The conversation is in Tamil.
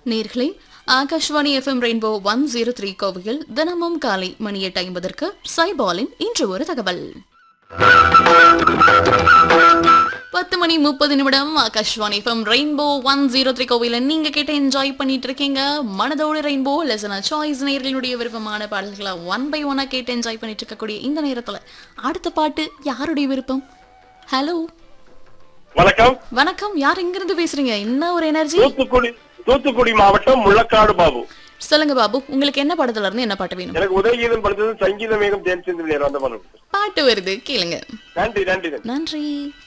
நேர்களே Akashvani FM rainbow one zero three கோவையில் தினமும் காலை மணி எட்டு ஐம்பதற்கு சைபாலின் இன்று ஒரு தகவல் பத்து மணி முப்பது நிமிடம் Akashvani FM rainbow one zero three கோவையில் நீங்க கேட்ட என்ஜாய் பண்ணிட்டு இருக்கீங்க மனதோடு ரெயின்போ லெசனா சாய்ஸ் நேர்களுடைய விருப்பமான பாடல்களை ஒன் பை ஒன்னா கேட்டு என்ஜாய் பண்ணிட்டு இருக்கக்கூடிய இந்த நேரத்துல அடுத்த பாட்டு யாருடைய விருப்பம் ஹலோ வணக்கம் வணக்கம் யார் எங்கிருந்து பேசுறீங்க என்ன ஒரு எனர்ஜி தூத்துக்குடி தூத்துக்குடி மாவட்டம் முள்ளக்காடு பாபு சொல்லுங்க பாபு உங்களுக்கு என்ன படத்துல இருந்து என்ன பாட்டு வேணும் எனக்கு உதயகீதம் படித்தது சங்கீத மேகம் தேன் சிந்து நேரம் அந்த பாடல் பாட்டு வருது கேளுங்க நன்றி நன்றி நன்றி நன்றி